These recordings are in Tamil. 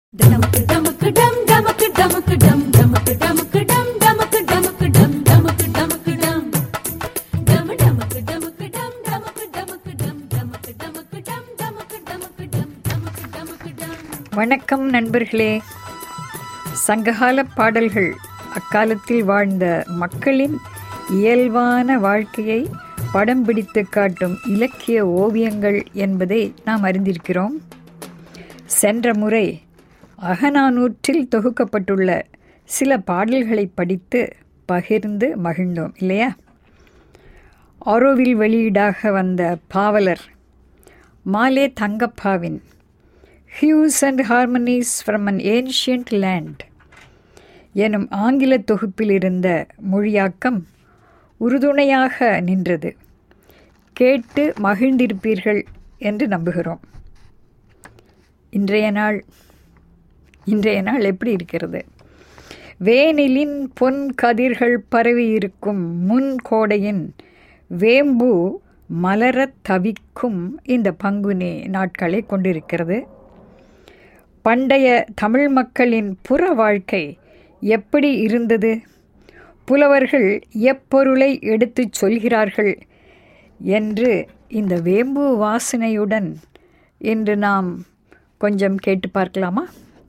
டமக்கு டமக்கு டம் டமக்கு டமக்கு டம் டமக்கு டமக்கு டம் டமக்கு டமக்கு டம் டமக்கு டமக்கு டம் டம டமக்கு டமக்கு டம் டமக்கு டமக்கு டம் டமக்கு டமக்கு டம் டமக்கு டமக்கு டம் டமக்கு டமக்கு டம் வணக்கம் நண்பர்களே சங்ககால பாடல்கள் அக்காலத்தில் வாழ்ந்த மக்களின் இயல்பான வாழ்க்கையை படம் பிடித்து காட்டும் இலக்கிய ஓவியங்கள் என்பதை நாம் அறிந்திருக்கிறோம் சென்ற முறை அகநானூற்றில் தொகுக்கப்பட்டுள்ள சில பாடல்களை படித்து பகிர்ந்து மகிழ்ந்தோம் இல்லையா ஆரோவில் வெளியீடாக வந்த பாவலர் மாலே தங்கப்பாவின் hues and harmonies from an ancient land எனும் ஆங்கில தொகுப்பில் இருந்த மொழியாக்கம் உறுதுணையாக நின்றது கேட்டு மகிழ்ந்திருப்பீர்கள் என்று நம்புகிறோம் இன்றைய நாள் இன்றைய நாள் எப்படி இருக்கிறது வேனிலின் பொன் கதிர்கள் பரவி இருக்கும் முன் கோடையின் வேம்பு மலரத் தவிக்கும் இந்த பங்குனி நாட்களை கொண்டிருக்கிறது பண்டைய தமிழ் மக்களின் புற வாழ்க்கை எப்படி இருந்தது புலவர்கள் எப்பொருளை எடுத்துச் சொல்கிறார்கள் என்று இந்த வேம்பு வாசனையுடன் இன்று நாம் கொஞ்சம் கேட்டு பார்க்கலாமா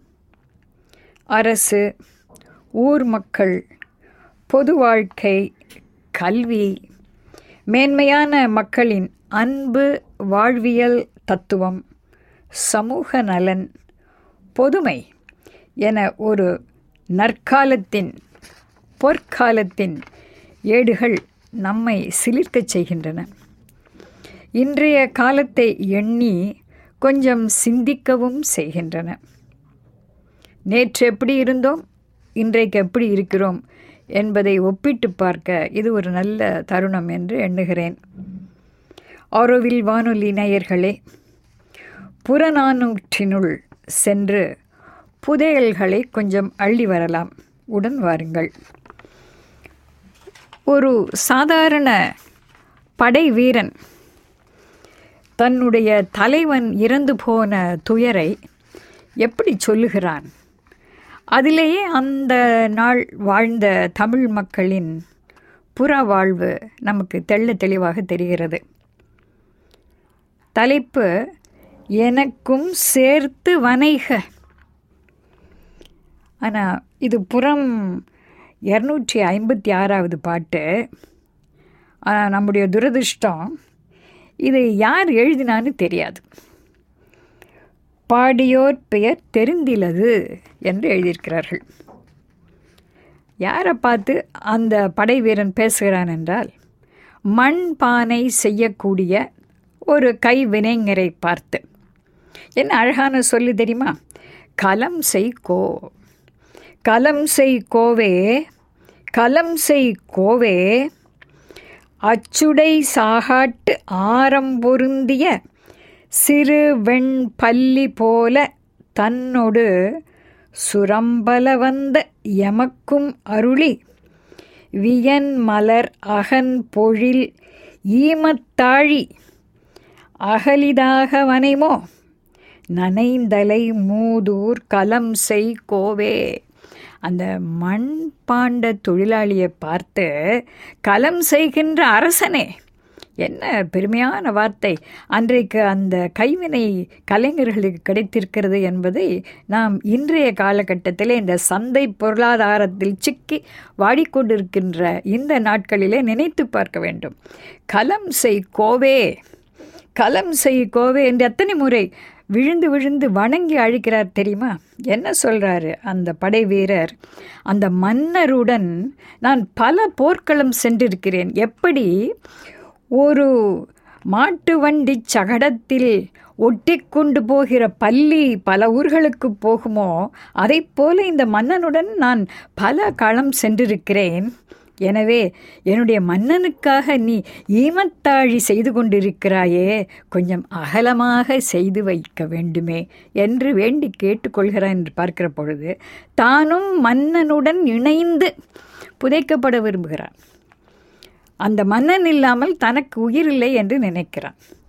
அரசு ஊர் மக்கள் பொது வாழ்க்கை கல்வி மேன்மையான மக்களின் அன்பு வாழ்வியல் தத்துவம் சமூக நலன் பொதுமை என ஒரு நற்காலத்தின் பொற்காலத்தின் ஏடுகள் நம்மை சிலிர்க்கச் செய்கின்றன இன்றைய காலத்தை எண்ணி கொஞ்சம் சிந்திக்கவும் செய்கின்றன நேற்று எப்படி இருந்தோம் இன்றைக்கு எப்படி இருக்கிறோம் என்பதை ஒப்பிட்டு பார்க்க இது ஒரு நல்ல தருணம் என்று எண்ணுகிறேன் ஆரோவில் வானொலி நேயர்களே புறநானூற்றினுள் சென்று புதையல்களை கொஞ்சம் அள்ளி வரலாம் உடன் வாருங்கள் ஒரு சாதாரண படை வீரன் தன்னுடைய தலைவன் இறந்து போன துயரை எப்படி சொல்லுகிறான் அதிலேயே அந்த நாள் வாழ்ந்த தமிழ் மக்களின் புற வாழ்வு நமக்கு தெள்ள தெளிவாக தெரிகிறது தலைப்பு எனக்கும் சேர்த்து வனைக ஆனால் இது புறம் இரநூற்றி ஐம்பத்தி ஆறாவது பாட்டு ஆனால் நம்முடைய துரதிர்ஷ்டம் இது யார் எழுதினான்னு தெரியாது பாடியோர் பெயர் தெரிந்திலது என்று எழுதியிருக்கிறார்கள் யாரை பார்த்து அந்த படை வீரன் பேசுகிறான் என்றால் மண் பானை செய்யக்கூடிய ஒரு கைவினைஞரை பார்த்து என்ன அழகான சொல்லு தெரியுமா கலம் செய் கோ கலம் செய் கோவே கலம் செய் கோவே அச்சுடை சாகாட்டு ஆரம் பொருந்திய சிறு வெண் பல்லி போல தன்னொடு சுரம்பல வந்த எமக்கும் அருளி வியன் மலர் அகன் பொழில் ஈமத்தாழி அகலிதாக வனைமோ நனைந்தலை மூதூர் கலம் செய் கோவே அந்த மண் பாண்ட தொழிலாளியை பார்த்து கலம் செய்கின்ற அரசனே என்ன பெருமையான வார்த்தை அன்றைக்கு அந்த கைவினை கலைஞர்களுக்கு கிடைத்திருக்கிறது என்பதை நாம் இன்றைய காலகட்டத்திலே இந்த சந்தை பொருளாதாரத்தில் சிக்கி வாடிக்கொண்டிருக்கின்ற இந்த நாட்களிலே நினைத்து பார்க்க வேண்டும் கலம் செய் கோவே கலம் செய் கோவே என்று எத்தனை முறை விழுந்து விழுந்து வணங்கி அழிக்கிறார் தெரியுமா என்ன சொல்கிறாரு அந்த படை வீரர் அந்த மன்னருடன் நான் பல போர்க்களம் சென்றிருக்கிறேன் எப்படி ஒரு மாட்டு வண்டி சகடத்தில் ஒட்டி கொண்டு போகிற பள்ளி பல ஊர்களுக்கு போகுமோ அதை போல இந்த மன்னனுடன் நான் பல களம் சென்றிருக்கிறேன் எனவே என்னுடைய மன்னனுக்காக நீ ஈமத்தாழி செய்து கொண்டிருக்கிறாயே கொஞ்சம் அகலமாக செய்து வைக்க வேண்டுமே என்று வேண்டி கேட்டுக்கொள்கிறான் என்று பார்க்கிற பொழுது தானும் மன்னனுடன் இணைந்து புதைக்கப்பட விரும்புகிறான் அந்த மன்னன் இல்லாமல் தனக்கு உயிர் இல்லை என்று நினைக்கிறான்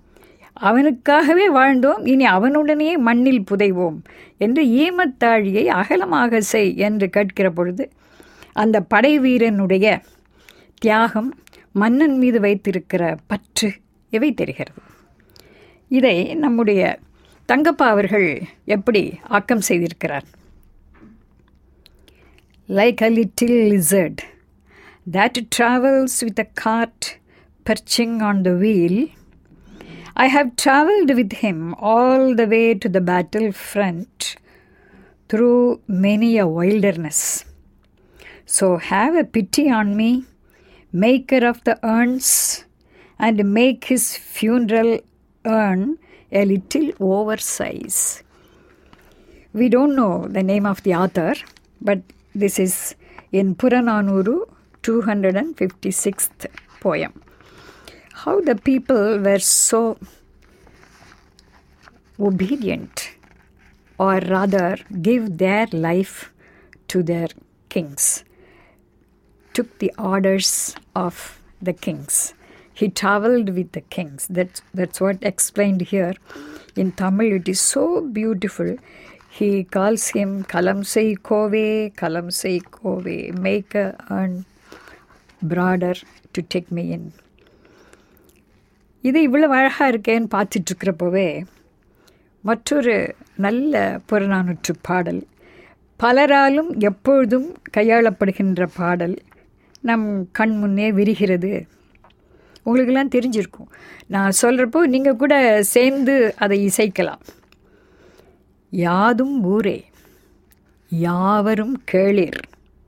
அவனுக்காகவே வாழ்ந்தோம் இனி அவனுடனே மண்ணில் புதைவோம் என்று ஈமத்தாழியை அகலமாக செய் என்று கேட்கிற பொழுது அந்த படை வீரனுடைய தியாகம் மன்னன் மீது வைத்திருக்கிற பற்று இவை தெரிகிறது இதை நம்முடைய தங்கப்பா அவர்கள் எப்படி ஆக்கம் செய்திருக்கிறார் like a little lizard that travels with a cart perching on the wheel I have traveled with him all the way to the battlefront through many a wilderness. So have a pity on me, maker of the urns, and make his funeral urn a little oversize. We don't know the name of the author, but this is in Purananuru 256th poem how the people were so obedient, or rather, give their life to their kings, took the orders of the kings. He traveled with the kings. That's, that's what explained here. In Tamil, it is so beautiful. He calls him Kalamsai Kove, Kalamsai Kove, make a earn broader to take me in. இது இவ்வளவு அழகாக இருக்கேன்னு பார்த்துட்ருக்கிறப்பவே மற்றொரு நல்ல புறநானூற்று பாடல் பலராலும் எப்பொழுதும் கையாளப்படுகின்ற பாடல் நம் கண் முன்னே விரிகிறது உங்களுக்கெல்லாம் தெரிஞ்சிருக்கும் நான் சொல்கிறப்போ நீங்கள் கூட சேர்ந்து அதை இசைக்கலாம் யாதும் ஊரே யாவரும் கேளிர்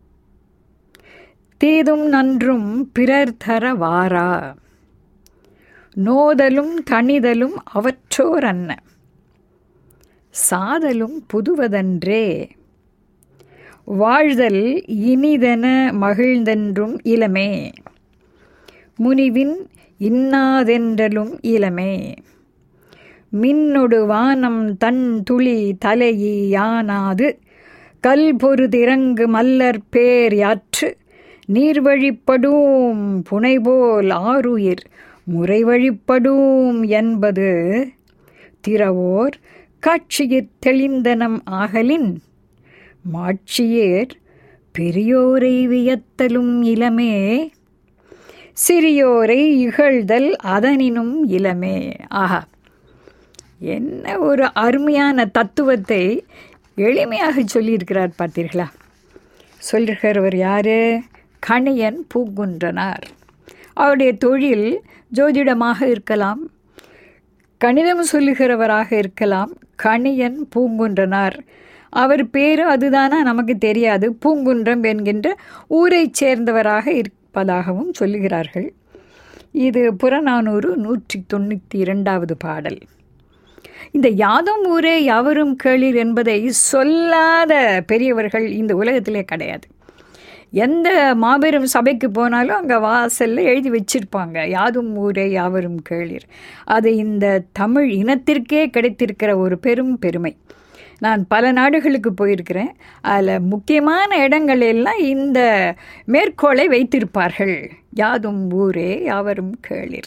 தீதும் நன்றும் பிறர் தர வாரா நோதலும் தணிதலும் அவற்றோர் அன்ன சாதலும் புதுவதன்றே வாழ்தல் இனிதென மகிழ்ந்தென்றும் இளமே முனிவின் இன்னாதென்றலும் இளமே மின்னொடு வானம் தன் துளி தலையி யானாது கல் பொருதிறங்கு மல்லர் பேர் யாற்று நீர்வழிப்படும் புனைபோல் ஆருயிர் முறை வழிப்படும் என்பது திறவோர் காட்சியிற் தெளிந்தனம் ஆகலின் மாட்சியேர் பெரியோரை வியத்தலும் இளமே சிறியோரை இகழ்தல் அதனினும் இளமே ஆஹா என்ன ஒரு அருமையான தத்துவத்தை எளிமையாக சொல்லியிருக்கிறார் பார்த்தீர்களா சொல்லுகிறவர் யாரு கணியன் பூங்குன்றனார் அவருடைய தொழில் ஜோதிடமாக இருக்கலாம் கணிதம் சொல்லுகிறவராக இருக்கலாம் கணியன் பூங்குன்றனார் அவர் பேரும் அதுதானா நமக்கு தெரியாது பூங்குன்றம் என்கின்ற ஊரைச் சேர்ந்தவராக இருப்பதாகவும் சொல்லுகிறார்கள் இது புறநானூறு நூற்றி தொண்ணூற்றி இரண்டாவது பாடல் இந்த யாதும் ஊரே யாவரும் கேளீர் என்பதை சொல்லாத பெரியவர்கள் இந்த உலகத்திலே கிடையாது எந்த மாபெரும் சபைக்கு போனாலும் அங்கே வாசலில் எழுதி வச்சிருப்பாங்க யாதும் ஊரே யாவரும் கேளீர் அது இந்த தமிழ் இனத்திற்கே கிடைத்திருக்கிற ஒரு பெரும் பெருமை நான் பல நாடுகளுக்கு போயிருக்கிறேன் அதில் முக்கியமான இடங்கள் எல்லாம் இந்த மேற்கோளை வைத்திருப்பார்கள் யாதும் ஊரே யாவரும் கேளீர்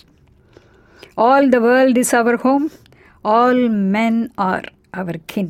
all the world is our home all men are our kin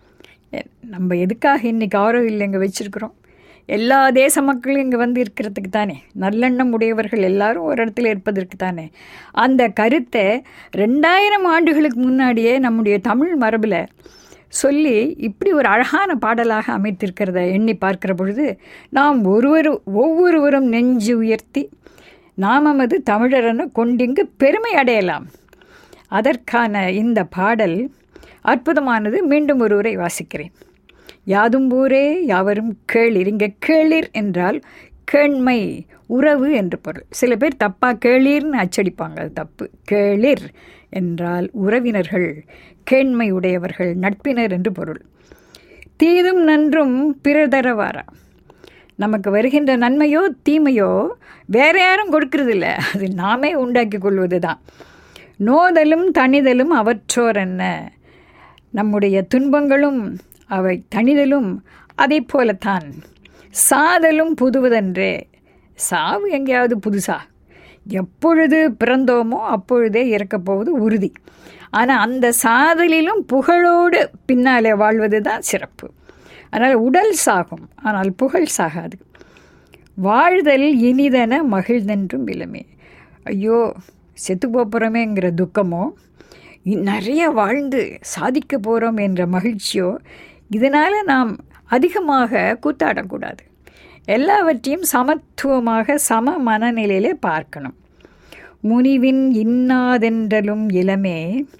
நம்ம எதுக்காக இன்றைக்கி ஆரோவில் இங்கே வச்சுருக்குறோம் எல்லா தேச மக்களும் இங்கே வந்து இருக்கிறதுக்கு தானே நல்லெண்ணம் உடையவர்கள் எல்லாரும் ஒரு இடத்துல இருப்பதற்கு தானே அந்த கருத்தை ரெண்டாயிரம் ஆண்டுகளுக்கு முன்னாடியே நம்முடைய தமிழ் மரபில் சொல்லி இப்படி ஒரு அழகான பாடலாக அமைத்திருக்கிறத எண்ணி பார்க்கிற பொழுது நாம் ஒருவர் ஒவ்வொருவரும் நெஞ்சு உயர்த்தி நாமமது தமிழரென கொண்டிங்கு பெருமை அடையலாம் அதற்கான இந்த பாடல் அற்புதமானது மீண்டும் ஒருவரை வாசிக்கிறேன் யாதும் ஊரே யாவரும் கேளிர் இங்கே கேளிர் என்றால் கேண்மை உறவு என்று பொருள் சில பேர் தப்பாக கேளீர்னு அச்சடிப்பாங்க அது தப்பு கேளிர் என்றால் உறவினர்கள் கேண்மை உடையவர்கள் நட்பினர் என்று பொருள் தீதும் நன்றும் பிறர் தரவாரா நமக்கு வருகின்ற நன்மையோ தீமையோ வேற யாரும் கொடுக்கறதில்ல அது நாமே உண்டாக்கி கொள்வது தான் நோதலும் தணிதலும் அவற்றோர் என்ன நம்முடைய துன்பங்களும் அவை தணிதலும் அதை போலத்தான் சாதலும் புதுவதென்றே சாவு எங்கேயாவது புதுசா எப்பொழுது பிறந்தோமோ அப்பொழுதே இறக்கப் போவது உறுதி ஆனால் அந்த சாதலிலும் புகழோடு பின்னாலே வாழ்வது தான் சிறப்பு அதனால் உடல் சாகும் ஆனால் புகழ் சாகாது வாழ்தல் இனிதென மகிழ்ந்தென்றும் இளமே ஐயோ செத்து போகிறோமேங்கிற துக்கமோ இ- நிறைய வாழ்ந்து சாதிக்க போகிறோம் என்ற மகிழ்ச்சியோ இதனால் நாம் அதிகமாக கூத்தாடக்கூடாது எல்லாவற்றையும் சமத்துவமாக சம மனநிலையிலே பார்க்கணும் முனிவின் இன்னாதென்றலும் இளமே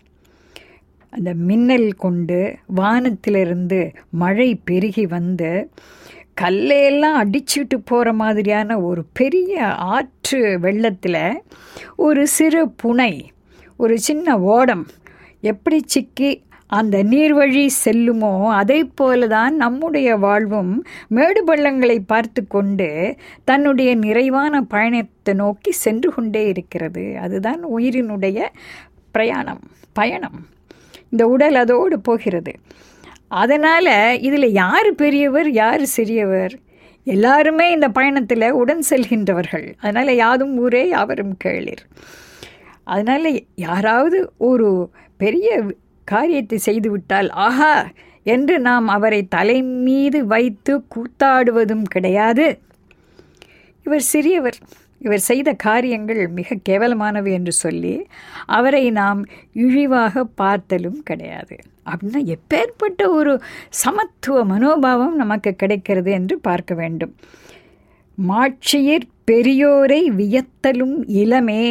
அந்த மின்னல் கொண்டு வானத்திலிருந்து மழை பெருகி வந்து கல்லையெல்லாம் அடிச்சுட்டு போகிற மாதிரியான ஒரு பெரிய ஆற்று வெள்ளத்தில் ஒரு சிறு புனை ஒரு சின்ன ஓடம் எப்படி சிக்கி அந்த நீர்வழி செல்லுமோ அதை போல தான் நம்முடைய வாழ்வும் மேடு பள்ளங்களை பார்த்து கொண்டு தன்னுடைய நிறைவான பயணத்தை நோக்கி சென்று கொண்டே இருக்கிறது அதுதான் உயிரினுடைய பிரயாணம் பயணம் இந்த உடல் அதோடு போகிறது அதனால் இதில் யார் பெரியவர் யார் சிறியவர் எல்லாருமே இந்த பயணத்தில் உடன் செல்கின்றவர்கள் அதனால் யாதும் ஊரே அவரும் கேளிர் அதனால் யாராவது ஒரு பெரிய காரியத்தை செய்துவிட்டால் ஆஹா என்று நாம் அவரை தலை மீது வைத்து கூத்தாடுவதும் கிடையாது இவர் சிறியவர் இவர் செய்த காரியங்கள் மிக கேவலமானவை என்று சொல்லி அவரை நாம் இழிவாக பார்த்தலும் கிடையாது அப்படின்னா எப்பேற்பட்ட ஒரு சமத்துவ மனோபாவம் நமக்கு கிடைக்கிறது என்று பார்க்க வேண்டும் மாட்சியிற் பெரியோரை வியத்தலும் இளமே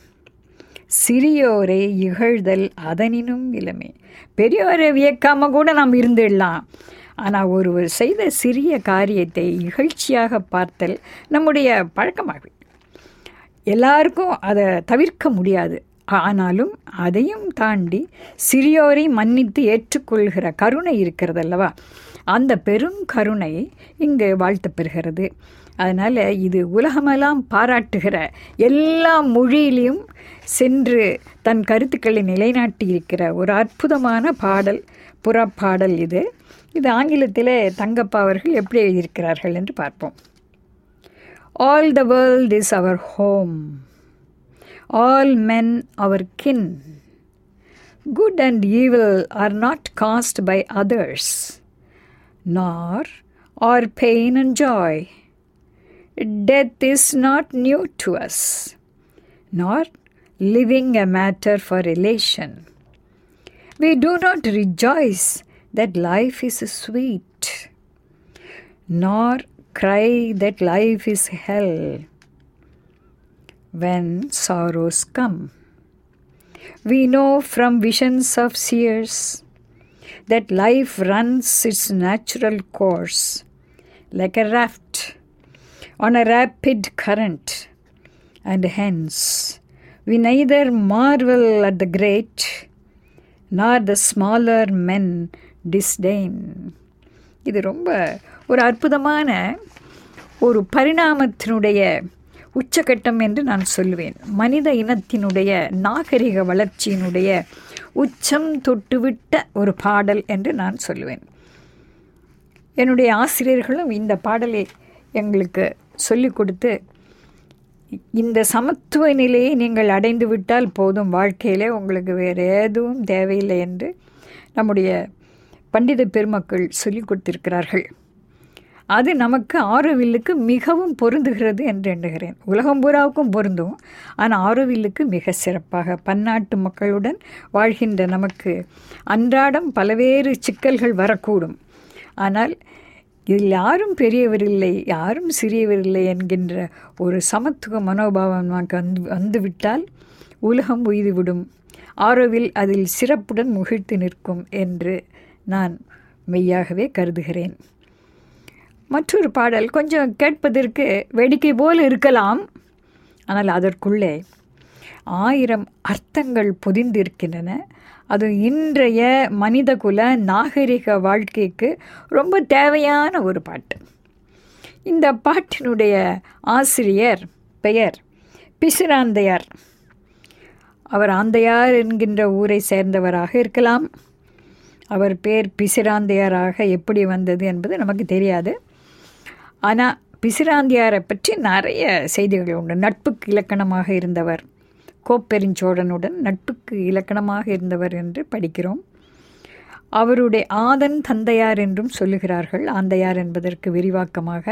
சிறியோரை இகழ்தல் அதனினும் இளமே பெரியோரை வியக்காம கூட நாம் இருந்துடலாம் ஆனால் ஒருவர் செய்த சிறிய காரியத்தை இகழ்ச்சியாக பார்த்தல் நம்முடைய பழக்கமாகும் எல்லாருக்கும் அதை தவிர்க்க முடியாது ஆனாலும் அதையும் தாண்டி சிறியோரை மன்னித்து ஏற்றுக்கொள்கிற கருணை இருக்கிறதல்லவா அந்த பெரும் கருணை இங்கு வாழ்த்தப் பெறுகிறது அதனால் இது உலகமெல்லாம் பாராட்டுகிற எல்லா மொழியிலையும் சென்று தன் கருத்துக்களை நிலைநாட்டி இருக்கிற ஒரு அற்புதமான பாடல் புறப்பாடல் இது இது ஆங்கிலத்தில் தங்கப்பா அவர்கள் எப்படி எழுதியிருக்கிறார்கள் என்று பார்ப்போம் All the world is our home, all men our kin. Good and evil are not caused by others, nor are pain and joy. Death is not new to us, nor living a matter for elation. We do not rejoice that life is sweet, nor cry that life is hell when sorrows come. We know from visions of seers that life runs its natural course like a raft on a rapid current, and hence we neither marvel at the great nor the smaller men disdain. இது ரொம்ப ஒரு அற்புதமான ஒரு பரிணாமத்தினுடைய உச்சகட்டம் என்று நான் சொல்லுவேன் மனித இனத்தினுடைய நாகரிக வளர்ச்சியினுடைய உச்சம் தொட்டுவிட்ட ஒரு பாடல் என்று நான் சொல்லுவேன் என்னுடைய ஆசிரியர்களும் இந்த பாடலை எங்களுக்கு சொல்லிக் கொடுத்து இந்த சமத்துவ நிலையை நீங்கள் அடைந்து விட்டால் போதும் வாழ்க்கையிலே உங்களுக்கு வேறு எதுவும் தேவையில்லை என்று நம்முடைய பண்டித பெருமக்கள் சொல்லிக் கொடுத்திருக்கிறார்கள் அது நமக்கு ஆரோவில்லுக்கு மிகவும் பொருந்துகிறது என்று எண்ணுகிறேன் உலகம் பூராவுக்கும் பொருந்தும் ஆனால் ஆரோவில்லுக்கு மிக சிறப்பாக பன்னாட்டு மக்களுடன் வாழ்கின்ற நமக்கு அன்றாடம் பலவேறு சிக்கல்கள் வரக்கூடும் ஆனால் இதில் யாரும் பெரியவர் இல்லை யாரும் சிறியவர் இல்லை என்கின்ற ஒரு சமத்துவ மனோபாவம் நமக்கு வந்து வந்துவிட்டால் உலகம் உய்துவிடும் ஆரோவில் அதில் சிறப்புடன் முகிழ்த்து நிற்கும் என்று நான் மெய்யாகவே கருதுகிறேன் மற்றொரு பாடல் கொஞ்சம் கேட்பதற்கு வேடிக்கை போல் இருக்கலாம் ஆனால் அதற்குள்ளே ஆயிரம் அர்த்தங்கள் பொதிந்திருக்கின்றன அது இன்றைய மனிதகுல நாகரிக வாழ்க்கைக்கு ரொம்ப தேவையான ஒரு பாட்டு இந்த பாட்டினுடைய ஆசிரியர் பெயர் பிசிராந்தையார் அவர் ஆந்தையார் என்கின்ற ஊரை சேர்ந்தவராக இருக்கலாம் அவர் பேர் பிசிராந்தையாராக எப்படி வந்தது என்பது நமக்கு தெரியாது ஆனால் பிசிராந்தியாரை பற்றி நிறைய செய்திகள் உண்டு நட்புக்கு இலக்கணமாக இருந்தவர் கோப்பெருஞ்சோழனுடன் நட்புக்கு இலக்கணமாக இருந்தவர் என்று படிக்கிறோம் அவருடைய ஆதன் தந்தையார் என்றும் சொல்லுகிறார்கள் ஆந்தையார் என்பதற்கு விரிவாக்கமாக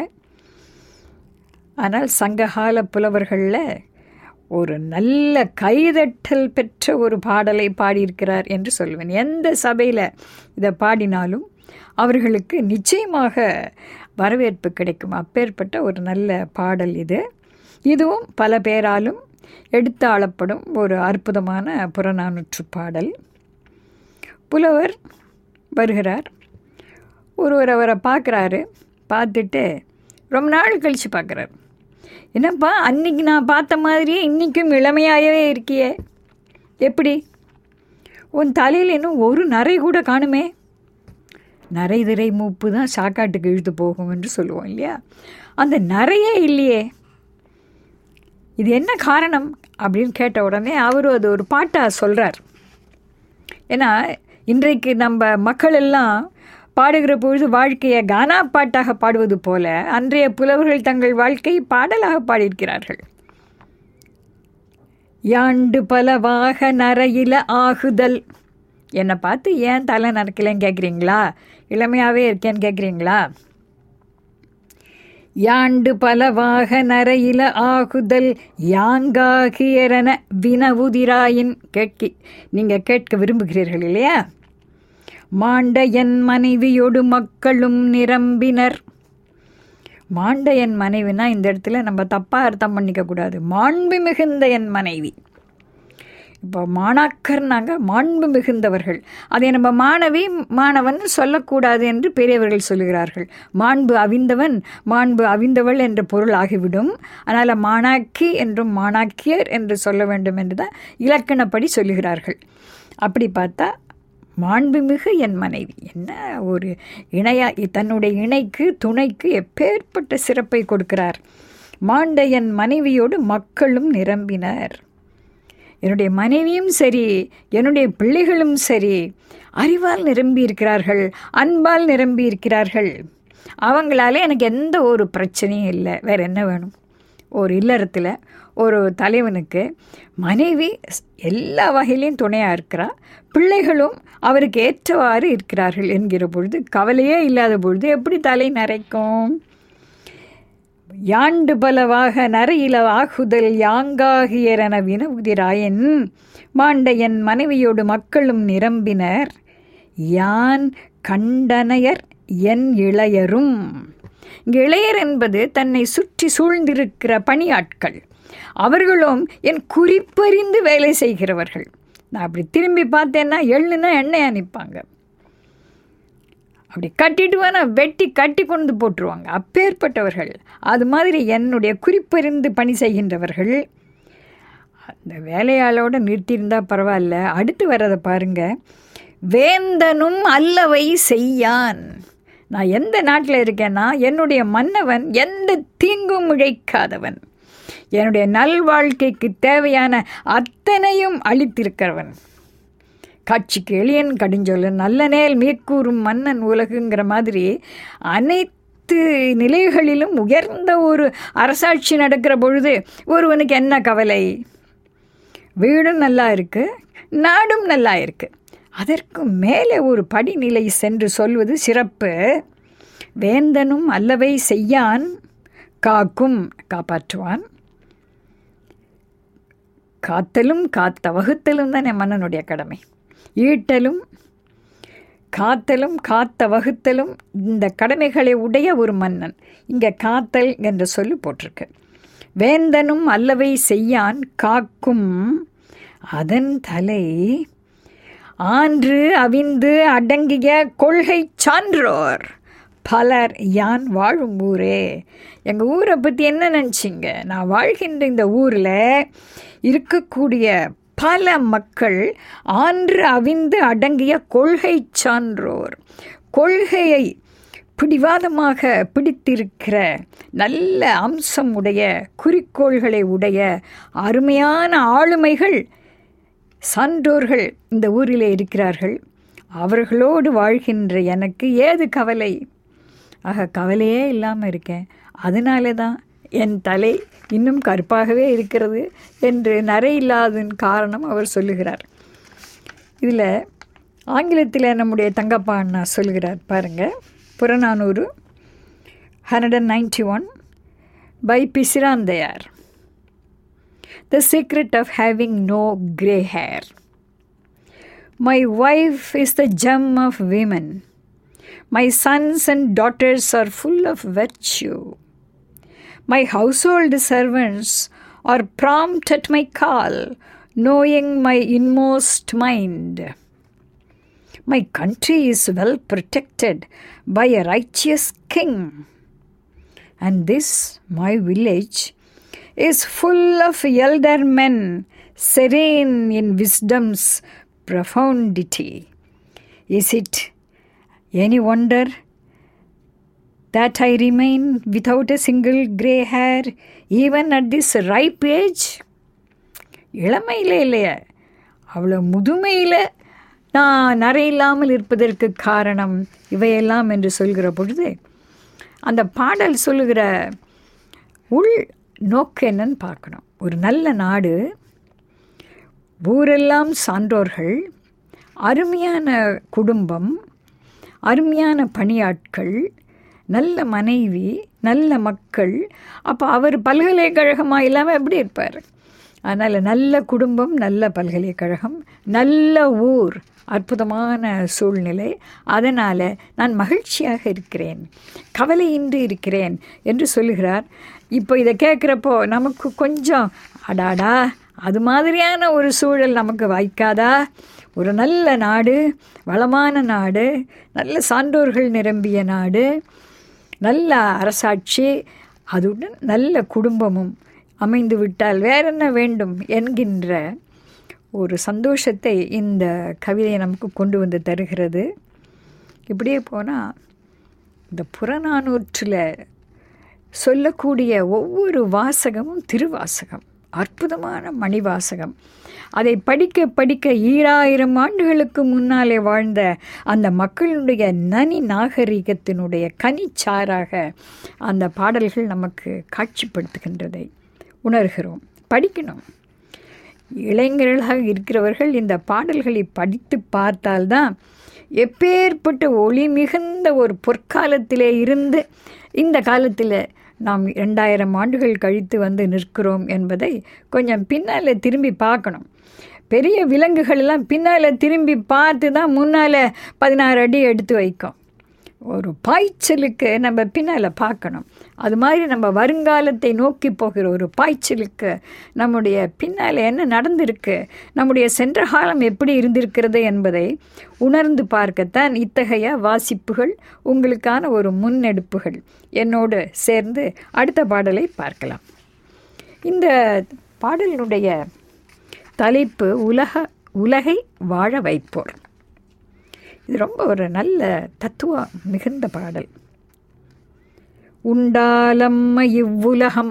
ஆனால் சங்ககால புலவர்களில் ஒரு நல்ல கைதட்டல் பெற்ற ஒரு பாடலை பாடியிருக்கிறார் என்று சொல்லுவேன் எந்த சபையில் இதை பாடினாலும் அவர்களுக்கு நிச்சயமாக வரவேற்பு கிடைக்கும் அப்பேற்பட்ட ஒரு நல்ல பாடல் இது இதுவும் பல பேராலும் எடுத்து ஆளப்படும் ஒரு அற்புதமான புறநானூற்று பாடல் புலவர் வருகிறார் ஒருவர் அவரை பார்க்குறாரு பார்த்துட்டு ரொம்ப நாள் கழித்து பார்க்குறாரு என்னப்பா அன்னைக்கு நான் பார்த்த மாதிரியே இன்றைக்கும் இளமையாகவே இருக்கியே எப்படி உன் தலையில் இன்னும் ஒரு நரை கூட காணுமே நரை திரை மூப்பு தான் சாக்காட்டுக்கு இழுத்து போகும் என்று சொல்லுவோம் இல்லையா அந்த நரையே இல்லையே இது என்ன காரணம் அப்படின்னு கேட்ட உடனே அவரும் அது ஒரு பாட்டாக சொல்கிறார் ஏன்னா இன்றைக்கு நம்ம மக்கள் எல்லாம் பாடுகிற பொழுது வாழ்க்கையை கானா பாட்டாக பாடுவது போல அன்றைய புலவர்கள் தங்கள் வாழ்க்கையை பாடலாக பாடியிருக்கிறார்கள் யாண்டு பலவாக நரையில ஆகுதல் என்னை பார்த்து ஏன் தலை நரைக்கலன்னு கேட்குறீங்களா இளமையாகவே இருக்கேன்னு கேட்குறீங்களா யாண்டு பலவாக நரையில ஆகுதல் யாங்காகியரன வினவுதிராயின் கேட்கி நீங்கள் கேட்க விரும்புகிறீர்கள் இல்லையா மாண்டையன் மனைவியோடு மக்களும் நிரம்பினர் மாண்டையன் மனைவினா இந்த இடத்துல நம்ம தப்பாக அர்த்தம் பண்ணிக்கக்கூடாது மாண்பு மிகுந்த என் மனைவி இப்போ மாணாக்கர்னாங்க மாண்பு மிகுந்தவர்கள் அதை நம்ம மாணவி மாணவன் சொல்லக்கூடாது என்று பெரியவர்கள் சொல்லுகிறார்கள் மாண்பு அவிந்தவன் மாண்பு அவிந்தவள் என்ற பொருள் ஆகிவிடும் அதனால் மாணாக்கி என்றும் மாணாக்கியர் என்று சொல்ல வேண்டும் என்று தான் இலக்கணப்படி சொல்லுகிறார்கள் அப்படி பார்த்தா மாண்புமிகு என் மனைவி என்ன ஒரு இணையா தன்னுடைய இணைக்கு துணைக்கு எப்பேற்பட்ட சிறப்பை கொடுக்கிறார் மாண்ட என் மனைவியோடு மக்களும் நிரம்பினர் என்னுடைய மனைவியும் சரி என்னுடைய பிள்ளைகளும் சரி அறிவால் நிரம்பி இருக்கிறார்கள் அன்பால் நிரம்பி இருக்கிறார்கள் அவங்களால எனக்கு எந்த ஒரு பிரச்சனையும் இல்லை வேறு என்ன வேணும் ஒரு இல்லறத்தில் ஒரு தலைவனுக்கு மனைவி எல்லா வகையிலையும் துணையாக இருக்கிறா பிள்ளைகளும் அவருக்கு ஏற்றவாறு இருக்கிறார்கள் என்கிற பொழுது கவலையே இல்லாத பொழுது எப்படி தலை நரைக்கும் யாண்டு பலவாக நரையில ஆகுதல் யாங்காகியரென வினவுதிராயன் மாண்ட என் மனைவியோடு மக்களும் நிரம்பினர் யான் கண்டனையர் என் இளையரும் இங்கே இளையர் என்பது தன்னை சுற்றி சூழ்ந்திருக்கிற பணியாட்கள் அவர்களும் என் குறிப்பறிந்து வேலை செய்கிறவர்கள் நான் அப்படி திரும்பி பார்த்தேன்னா எள்ளுன்னா எண்ணெய் அனுப்பாங்க அப்படி கட்டிட்டு வேணா வெட்டி கட்டி கொண்டு போட்டுருவாங்க அப்பேற்பட்டவர்கள் அது மாதிரி என்னுடைய குறிப்பறிந்து பணி செய்கின்றவர்கள் அந்த வேலையாளோடு நிறுத்தியிருந்தால் பரவாயில்ல அடுத்து வர்றதை பாருங்க வேந்தனும் அல்லவை செய்யான் நான் எந்த நாட்டில் இருக்கேன்னா என்னுடைய மன்னவன் எந்த தீங்கும் இழைக்காதவன் என்னுடைய நல்வாழ்க்கைக்கு தேவையான அத்தனையும் அளித்திருக்கிறவன் காட்சிக்கு எளியன் கடிஞ்சொல்லன் நல்ல நேல் மேற்கூறும் மன்னன் உலகுங்கிற மாதிரி அனைத்து நிலைகளிலும் உயர்ந்த ஒரு அரசாட்சி நடக்கிற பொழுது ஒருவனுக்கு என்ன கவலை வீடும் நல்லா இருக்குது நாடும் நல்லா இருக்குது அதற்கு மேலே ஒரு படிநிலை சென்று சொல்வது சிறப்பு வேந்தனும் அல்லவை செய்யான் காக்கும் காப்பாற்றுவான் காத்தலும் காத்த வகுத்தலும் தானே மன்னனுடைய கடமை ஈட்டலும் காத்தலும் காத்த வகுத்தலும் இந்த கடமைகளை உடைய ஒரு மன்னன் இங்கே காத்தல் என்ற சொல்லு போட்டிருக்கு வேந்தனும் அல்லவை செய்யான் காக்கும் அதன் தலை ஆன்று அவிந்து அடங்கிய கொள்கை சான்றோர் பலர் யான் வாழும் ஊரே எங்கள் ஊரை பற்றி என்ன நினச்சிங்க நான் வாழ்கின்ற இந்த ஊரில் இருக்கக்கூடிய பல மக்கள் ஆன்று அவிந்து அடங்கிய கொள்கை சான்றோர் கொள்கையை பிடிவாதமாக பிடித்திருக்கிற நல்ல அம்சம் உடைய குறிக்கோள்களை உடைய அருமையான ஆளுமைகள் சான்றோர்கள் இந்த ஊரில் இருக்கிறார்கள் அவர்களோடு வாழ்கின்ற எனக்கு ஏது கவலை ஆக கவலையே இல்லாமல் இருக்கேன் அதனால தான் என் தலை இன்னும் கருப்பாகவே இருக்கிறது என்று நரை இல்லாததன் காரணம் அவர் சொல்லுகிறார் இதில் ஆங்கிலத்தில் நம்முடைய தங்கப்பா அண்ணா சொல்லுகிறார் பாருங்கள் Purananuru hundred and ninety one by Pisirandaiyar the secret of having no grey hair my wife is the gem of women my sons and daughters are full of virtue My household servants are prompt at my call, knowing my inmost mind. My country is well protected by a righteous king, and this, my village, is full of elder men, serene in wisdom's profundity. Is it any wonder that I remain without a single grey hair even at this ripe age? இளமையில் இல்லையா அவ்வளோ முதுமையில் நான் நரையில்லாமல் இருப்பதற்கு காரணம் இவையெல்லாம் என்று சொல்கிற பொழுது அந்த பாடல் சொல்லுகிற உள் நோக்கு என்னன்னு பார்க்கணும் ஒரு நல்ல நாடு ஊரெல்லாம் சான்றோர்கள் அருமையான குடும்பம் அருமையான பணியாட்கள் நல்ல மனைவி நல்ல மக்கள் அப்போ அவர் பல்கலைக்கழகமாக இல்லாமல் எப்படி இருப்பார் அதனால் நல்ல குடும்பம் நல்ல பல்கலைக்கழகம் நல்ல ஊர் அற்புதமான சூழ்நிலை அதனால் நான் மகிழ்ச்சியாக இருக்கிறேன் கவலையின்றி இருக்கிறேன் என்று சொல்லுகிறார் இப்போ இதை கேட்குறப்போ நமக்கு கொஞ்சம் அடாடா அது மாதிரியான ஒரு சூழல் நமக்கு வாய்க்காதா ஒரு நல்ல நாடு வளமான நாடு நல்ல சான்றோர்கள் நிரம்பிய நாடு நல்ல அரசாட்சி அதுடன் நல்ல குடும்பமும் அமைந்து விட்டால் வேற என்ன வேண்டும் என்கின்ற ஒரு சந்தோஷத்தை இந்த கவிதை நமக்கு கொண்டு வந்து தருகிறது இப்படியே போனால் இந்த புறநானூற்றில் சொல்லக்கூடிய ஒவ்வொரு வாசகமும் திருவாசகம் அற்புதமான மணிவாசகம் அதை படிக்க படிக்க ஈராயிரம் ஆண்டுகளுக்கு முன்னாலே வாழ்ந்த அந்த மக்களுடைய நனி நாகரிகத்தினுடைய கனிச்சாராக அந்த பாடல்கள் நமக்கு காட்சிப்படுத்துகின்றதை உணர்கிறோம் படிக்கணும் இளைஞர்களாக இருக்கிறவர்கள் இந்த பாடல்களை படித்து பார்த்தால்தான் எப்பேற்பட்ட ஒளி மிகுந்த ஒரு பொற்காலத்திலே இருந்து இந்த காலத்தில் நாம் ரெண்டாயிரம் ஆண்டுகள் கழித்து வந்து நிற்கிறோம் என்பதை கொஞ்சம் பின்னால் திரும்பி பார்க்கணும் பெரிய விலங்குகள் எல்லாம் பின்னால் திரும்பி பார்த்து தான் முன்னால் பதினாறு அடி எடுத்து வைக்கும் ஒரு பாய்ச்சலுக்கு நம்ம பின்னால் பார்க்கணும் அது மாதிரி நம்ம வருங்காலத்தை நோக்கி போகிற ஒரு பாய்ச்சலுக்கு நம்முடைய பின்னால் என்ன நடந்திருக்கு நம்முடைய சென்ற காலம் எப்படி இருந்திருக்கிறது என்பதை உணர்ந்து பார்க்கத்தான் இத்தகைய வாசிப்புகள் உங்களுக்கான ஒரு முன்னெடுப்புகள் என்னோடு சேர்ந்து அடுத்த பாடலை பார்க்கலாம் இந்த பாடலினுடைய தலைப்பு உலக உலகை வாழ வைப்போர் இது ரொம்ப ஒரு நல்ல தத்துவ மிகுந்த பாடல் உண்டாலம்ம இவ்வுலகம்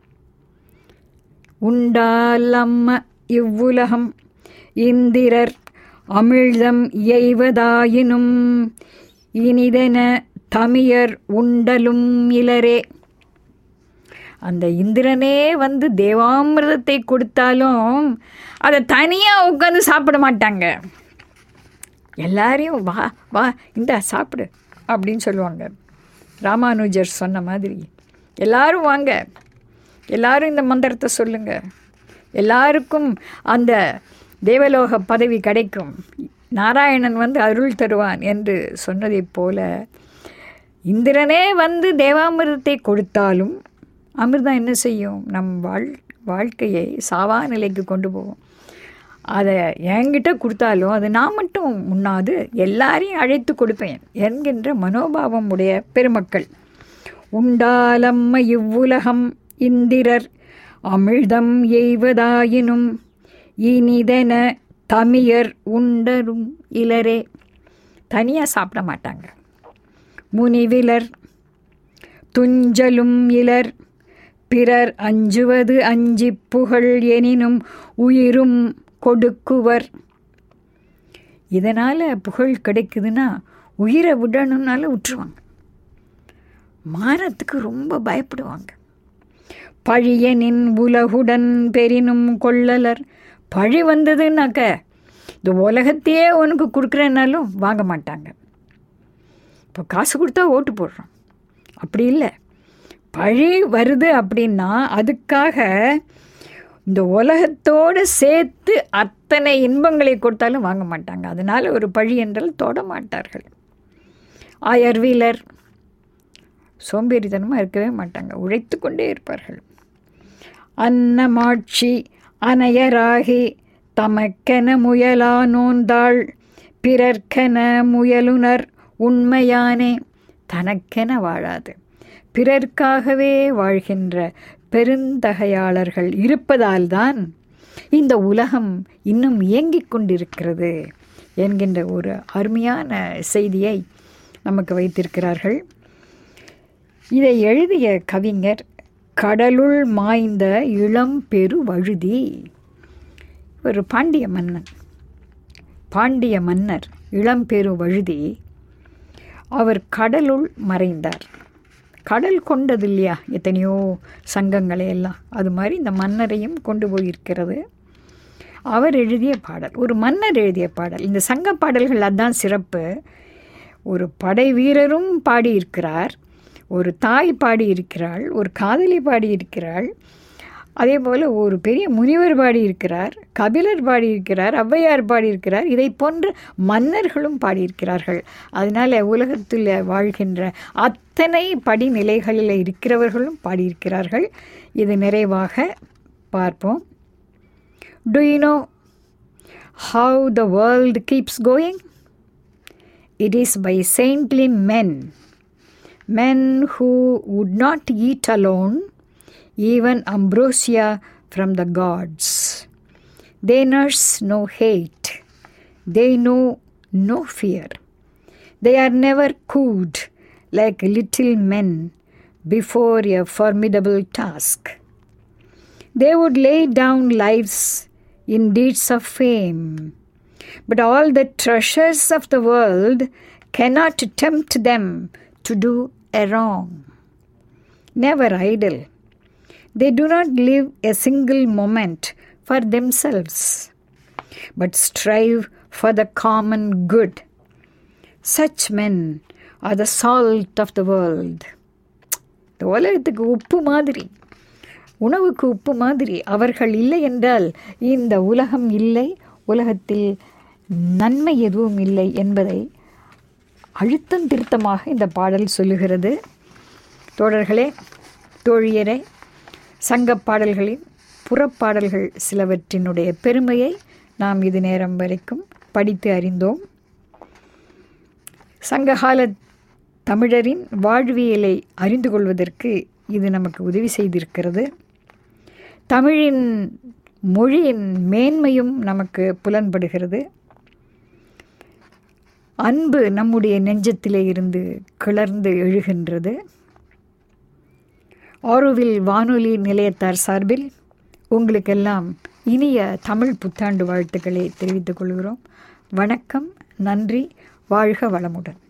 உண்டாலம்ம இவ்வுலகம் இந்திரர் அமிழ்தம் எய்வதாயினும் இனிதென தமியர் உண்டலும் இலரே அந்த இந்திரனே வந்து தேவாமிர்தத்தை கொடுத்தாலும் அதை தனியாக உட்காந்து சாப்பிட மாட்டாங்க எல்லாரையும் வா வா இந்த சாப்பிடு அப்படின்னு சொல்லுவாங்க ராமானுஜர் சொன்ன மாதிரி எல்லாரும் வாங்க எல்லாரும் இந்த மந்திரத்தை சொல்லுங்க எல்லாருக்கும் அந்த தேவலோக பதவி கிடைக்கும் நாராயணன் வந்து அருள் தருவான் என்று சொன்னதைப் போல இந்திரனே வந்து தேவாமிர்தத்தை கொடுத்தாலும் அமிர்தம் என்ன செய்யும் நம் வாழ் வாழ்க்கையை சாவா நிலைக்கு கொண்டு போகும் அதை என்கிட்ட கொடுத்தாலும் அது நான் மட்டும் உண்ணாது எல்லாரையும் அழைத்து கொடுப்பேன் என்கின்ற மனோபாவம் உடைய பெருமக்கள் உண்டாலம்ம இவ்வுலகம் இந்திரர் அமிழ்தம் எய்வதாயினும் இனிதென தமியர் உண்டரும் இலரே தனியாக சாப்பிட மாட்டாங்க முனிவிலர் துஞ்சலும் இலர் பிறர் அஞ்சுவது அஞ்சி புகழ் எனினும் உயிரும் கொடுக்குவர் இதனால் புகழ் கிடைக்குதுன்னா உயிரை விடணும்னால விட்டுருவாங்க மானத்துக்கு ரொம்ப பயப்படுவாங்க பழியனின் உலகுடன் பெரினும் கொள்ளலர் பழி வந்ததுன்னாக்க இந்த உலகத்தையே உனக்கு கொடுக்குறேன்னாலும் வாங்க மாட்டாங்க இப்போ காசு கொடுத்தா ஓட்டு போடுறோம் அப்படி இல்லை பழி வருது அப்படின்னா அதுக்காக இந்த உலகத்தோடு சேர்த்து அத்தனை இன்பங்களை கொடுத்தாலும் வாங்க மாட்டாங்க அதனால் ஒரு பழி என்றால் தொட மாட்டார்கள் ஆயர்வீலர் சோம்பேறித்தனமாக இருக்கவே மாட்டாங்க உழைத்து கொண்டே இருப்பார்கள் அன்னமாட்சி அனையராகி தமக்கென முயலா நோந்தாள் பிறர்க்கென முயலுனர் உண்மையானே தனக்கென வாழாது பிறர்க்காகவே வாழ்கின்ற பெருந்தகையாளர்கள் இருப்பதால்தான் இந்த உலகம் இன்னும் இயங்கிக் கொண்டிருக்கிறது என்கின்ற ஒரு அருமையான செய்தியை நமக்கு வைத்திருக்கிறார்கள் இதை எழுதிய கவிஞர் கடலுள் மாய்ந்த இளம் பெரு வழுதி ஒரு பாண்டிய மன்னன் பாண்டிய மன்னர் இளம்பெரு வழுதி அவர் கடலுள் மறைந்தார் கடல் கொண்டது இல்லையா எத்தனையோ சங்கங்களை எல்லாம் அது மாதிரி இந்த மன்னரையும் கொண்டு போயிருக்கிறது அவர் எழுதிய பாடல் ஒரு மன்னர் எழுதிய பாடல் இந்த சங்க பாடல்கள் அதான் சிறப்பு ஒரு படை வீரரும் பாடியிருக்கிறார் ஒரு தாய் பாடியிருக்கிறாள் ஒரு காதலி பாடியிருக்கிறாள் அதே போல் ஒரு பெரிய முனிவர் பாடியிருக்கிறார் கபிலர் பாடியிருக்கிறார் ஔவையார் பாடியிருக்கிறார் இதை போன்ற மன்னர்களும் பாடியிருக்கிறார்கள் அதனால் உலகத்தில் வாழ்கின்ற அத்தனை படிநிலைகளில் இருக்கிறவர்களும் பாடியிருக்கிறார்கள் இது நிறைவாக பார்ப்போம் do you know how the world keeps going it is by saintly men men who would not eat alone even ambrosia from the gods. They nurse no hate, they know no fear. They are never cooed like little men before a formidable task. They would lay down lives in deeds of fame, but all the treasures of the world cannot tempt them to do a wrong. Never idle, they do not live a single moment for themselves, but strive for the common good. Such men are the salt of the world. இந்த உலகத்துக்கு உப்பு மாதிரி உணவுக்கு உப்பு மாதிரி அவர்கள் இல்லை என்றால் இந்த உலகம் இல்லை உலகத்தில் நன்மை எதுவும் இல்லை என்பதை அழுத்தம் திருத்தமாக இந்த பாடல் சொல்லுகிறது தோழர்களே தோழியரே சங்கப் பாடல்களின் புறப்பாடல்கள் சிலவற்றினுடைய பெருமையை நாம் இது நேரம் வரைக்கும் படித்து அறிந்தோம் சங்ககால தமிழரின் வாழ்வியலை அறிந்து கொள்வதற்கு இது நமக்கு உதவி செய்திருக்கிறது தமிழின் மொழியின் மேன்மையும் நமக்கு புலன்படுகிறது அன்பு நம்முடைய நெஞ்சத்திலே இருந்து கிளர்ந்து எழுகின்றது ஆரோவில் வானொலி நிலையத்தார் சார்பில் உங்களுக்கெல்லாம் இனிய தமிழ் புத்தாண்டு வாழ்த்துக்களை தெரிவித்துக் கொள்கிறோம் வணக்கம் நன்றி வாழ்க வளமுடன்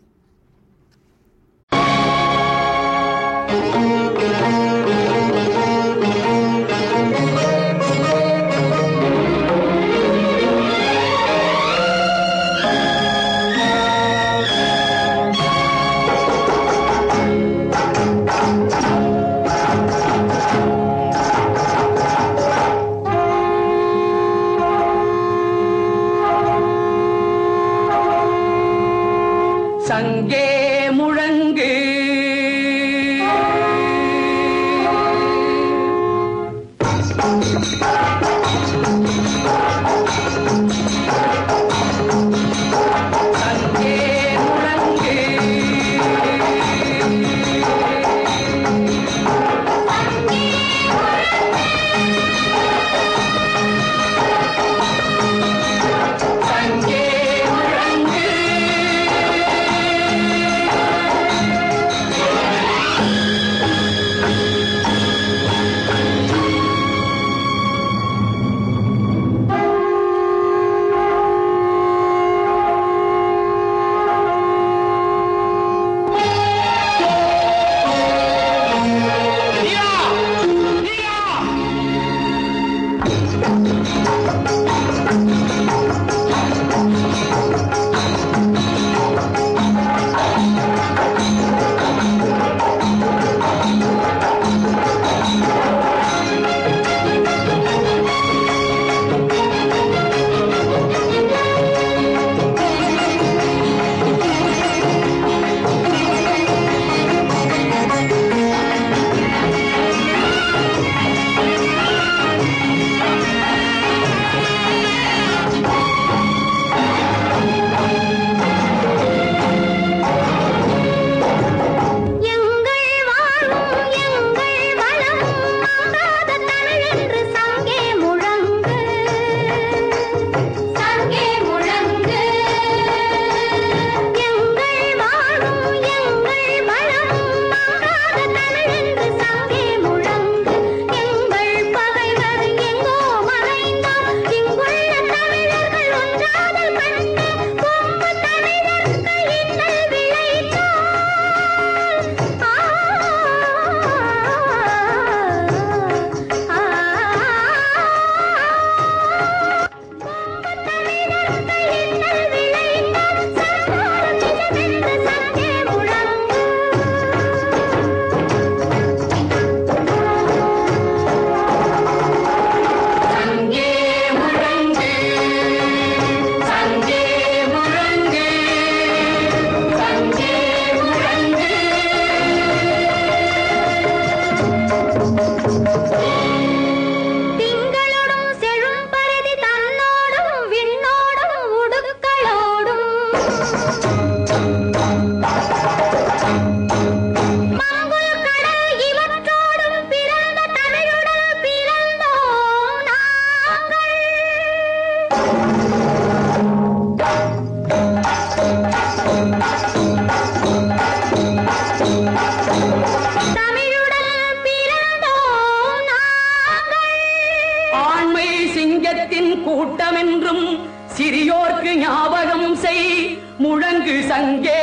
தமிழுடன் பிறந்தோம் நாங்கள் ஆண்மை சிங்கத்தின் கூட்டமென்றும் சிறியோர்க்கு ஞாபகம் செய் முழங்கு சங்கே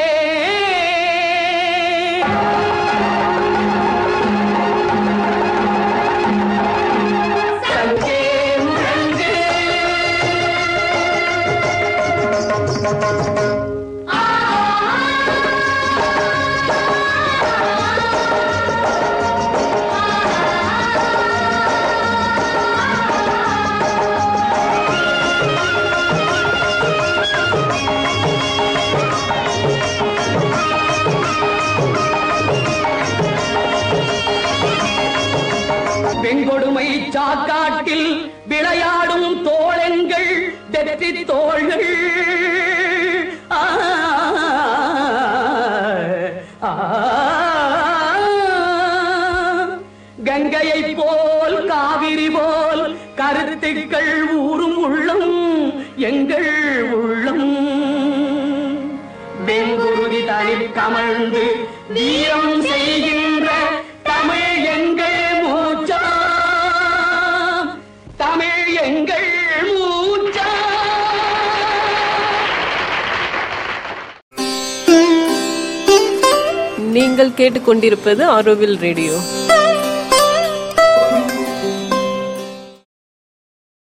சங்கே முழங்கு வெங்கொடுமை சாக்காட்டில் விளையாடும் தோழங்கள் வெற்றி தோள்கள் ஆ, ஆ, கங்கையை போல் காவிரி போல் கருத்துக்கள் ஊறும் உள்ளம் எங்கள் உள்ளம் வெங்குருதி தனில் கமழ்ந்து வீரம் செய்கின்ற தமிழ் எங்கள் மூச்சா தமிழ் எங்கள் மூச்சா நீங்கள் கேட்டுக்கொண்டிருப்பது ஆரோவில் ரேடியோ